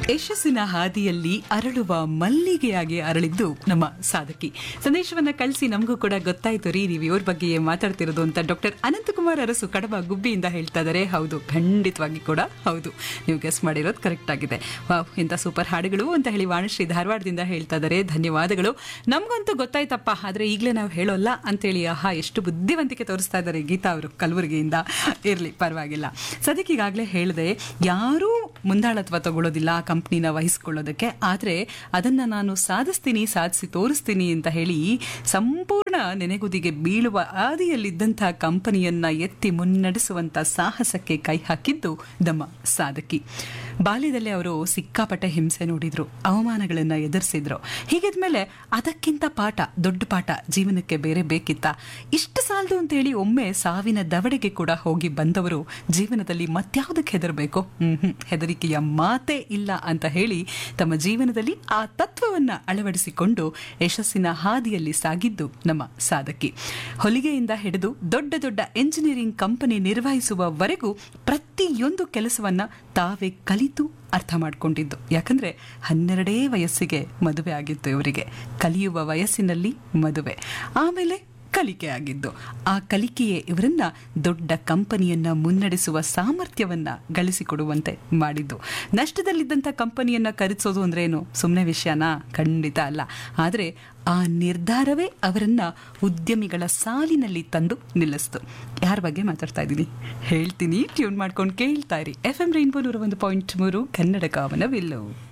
ಯಶಸ್ಸಿನ ಹಾದಿಯಲ್ಲಿ ಅರಳುವ ಮಲ್ಲಿಗೆಯಾಗಿ ಅರಳಿದ್ದು ನಮ್ಮ ಸಾಧಕಿ ಸಂದೇಶವನ್ನ ಕಳಿಸಿ ನಮಗೂ ಕೂಡ ಗೊತ್ತಾಯ್ತು ರೀ ನೀವು ಇವ್ರ ಬಗ್ಗೆ ಮಾತಾಡ್ತಿರೋದು ಅಂತ ಡಾಕ್ಟರ್ ಅನಂತಕುಮಾರ್ ಅರಸು ಕಡಬ ಗುಬ್ಬಿಯಿಂದ ಹೇಳ್ತಾ ಇದ್ದಾರೆ ಹೌದು ಖಂಡಿತವಾಗಿ ಕೂಡ ಹೌದು ನೀವು ಗೆಸ್ ಮಾಡಿರೋದು ಕರೆಕ್ಟ್ ಆಗಿದೆ ವಾವ್ ಇಂಥ ಸೂಪರ್ ಹಾಡುಗಳು ಅಂತ ಹೇಳಿ ವಾಣಶ್ರೀ ಧಾರವಾಡದಿಂದ ಹೇಳ್ತಾ ಇದ್ದಾರೆ ಧನ್ಯವಾದಗಳು ನಮಗಂತೂ ಗೊತ್ತಾಯ್ತಪ್ಪ ಆದ್ರೆ ಈಗಲೇ ನಾವು ಹೇಳೋಲ್ಲ ಅಂತೇಳಿ ಆಹಾ ಎಷ್ಟು ಬುದ್ಧಿವಂತಿಕೆ ತೋರಿಸ್ತಾ ಇದ್ದಾರೆ ಗೀತಾ ಅವರು ಕಲಬುರಗಿಯಿಂದ ಇರಲಿ ಪರವಾಗಿಲ್ಲ ಸದ್ಯಕ್ಕೆ ಈಗಾಗಲೇ ಹೇಳಿದೆ ಯಾರೂ ಮುಂದಾಳತ್ವ ತಗೊಳ್ಳೋದಿಲ್ಲ ಆ ಕಂಪ್ನಿನ ವಹಿಸ್ಕೊಳ್ಳೋದಕ್ಕೆ ಆದರೆ ಅದನ್ನ ನಾನು ಸಾಧಿಸ್ತೀನಿ ಸಾಧಿಸಿ ತೋರಿಸ್ತೀನಿ ಅಂತ ಹೇಳಿ ಸಂಪೂರ್ಣ ನೆನೆಗುದಿಗೆ ಬೀಳುವ ಆದಿಯಲ್ಲಿದ್ದಂತಹ ಕಂಪನಿಯನ್ನ ಎತ್ತಿ ಮುನ್ನಡೆಸುವಂತ ಸಾಹಸಕ್ಕೆ ಕೈ ಹಾಕಿದ್ದು ನಮ್ಮ ಸಾಧಕಿ ಬಾಲ್ಯದಲ್ಲಿ ಅವರು ಸಿಕ್ಕಾಪಟ್ಟೆ ಹಿಂಸೆ ನೋಡಿದ್ರು ಅವಮಾನಗಳನ್ನ ಎದುರಿಸಿದ್ರು ಹೀಗಿದ್ಮೇಲೆ ಅದಕ್ಕಿಂತ ಪಾಠ ದೊಡ್ಡ ಪಾಠ ಜೀವನಕ್ಕೆ ಬೇರೆ ಬೇಕಿತ್ತ ಇಷ್ಟು ಸಾಲದು ಅಂತೇಳಿ ಒಮ್ಮೆ ಸಾವಿನ ದವಡೆಗೆ ಕೂಡ ಹೋಗಿ ಬಂದವರು ಜೀವನದಲ್ಲಿ ಮತ್ಯಾವುದಕ್ಕೆ ಹೆದರಬೇಕು ಹ್ಮ್ ಹೆದರಿಕೆಯ ಮಾತೇ ಇಲ್ಲ ಅಂತ ಹೇಳಿ ತಮ್ಮ ಜೀವನದಲ್ಲಿ ಆ ತತ್ವವನ್ನ ಅಳವಡಿಸಿಕೊಂಡು ಯಶಸ್ಸಿನ ಹಾದಿಯಲ್ಲಿ ಸಾಗಿದ್ದು ನಮ್ಮ ಸಾಧಕಿ ಹೊಲಿಗೆಯಿಂದ ಹಿಡಿದು ದೊಡ್ಡ ದೊಡ್ಡ ಎಂಜಿನಿಯರಿಂಗ್ ಕಂಪನಿ ನಿರ್ವಹಿಸುವವರೆಗೂ ಪ್ರತಿಯೊಂದು ಕೆಲಸವನ್ನ ತಾವೇ ಕಲಿತು ಅರ್ಥ ಮಾಡ್ಕೊಂಡಿದ್ದು ಯಾಕಂದ್ರೆ ಹನ್ನೆರಡೇ ವಯಸ್ಸಿಗೆ ಮದುವೆ ಆಗಿತ್ತು ಇವರಿಗೆ ಕಲಿಯುವ ವಯಸ್ಸಿನಲ್ಲಿ ಮದುವೆ ಆಮೇಲೆ ಕಲಿಕೆ ಆಗಿದ್ದು ಆ ಕಲಿಕೆಯೇ ಇವರನ್ನ ದೊಡ್ಡ ಕಂಪನಿಯನ್ನ ಮುನ್ನಡೆಸುವ ಸಾಮರ್ಥ್ಯವನ್ನ ಗಳಿಸಿಕೊಡುವಂತೆ ಮಾಡಿದ್ದು ನಷ್ಟದಲ್ಲಿದ್ದಂಥ ಕಂಪನಿಯನ್ನ ಖರೀದಿಸೋದು ಅಂದ್ರೆ ಏನು ಸುಮ್ಮನೆ ವಿಷಯನಾ ಖಂಡಿತ ಅಲ್ಲ ಆದರೆ ಆ ನಿರ್ಧಾರವೇ ಅವರನ್ನ ಉದ್ಯಮಿಗಳ ಸಾಲಿನಲ್ಲಿ ತಂದು ನಿಲ್ಲಿಸ್ತು ಯಾರ ಬಗ್ಗೆ ಮಾತಾಡ್ತಾ ಇದ್ದೀನಿ ಹೇಳ್ತೀನಿ ಟ್ಯೂನ್ ಮಾಡ್ಕೊಂಡು ಕೇಳ್ತಾ ಇರಿ ಎಫ್ ಎಂ ರೈನ್ಬೋ ನೂರ ಒಂದು ಪಾಯಿಂಟ್ ಮೂರು ಕನ್ನಡ ಕಾವನ ವಿಲ್ಲು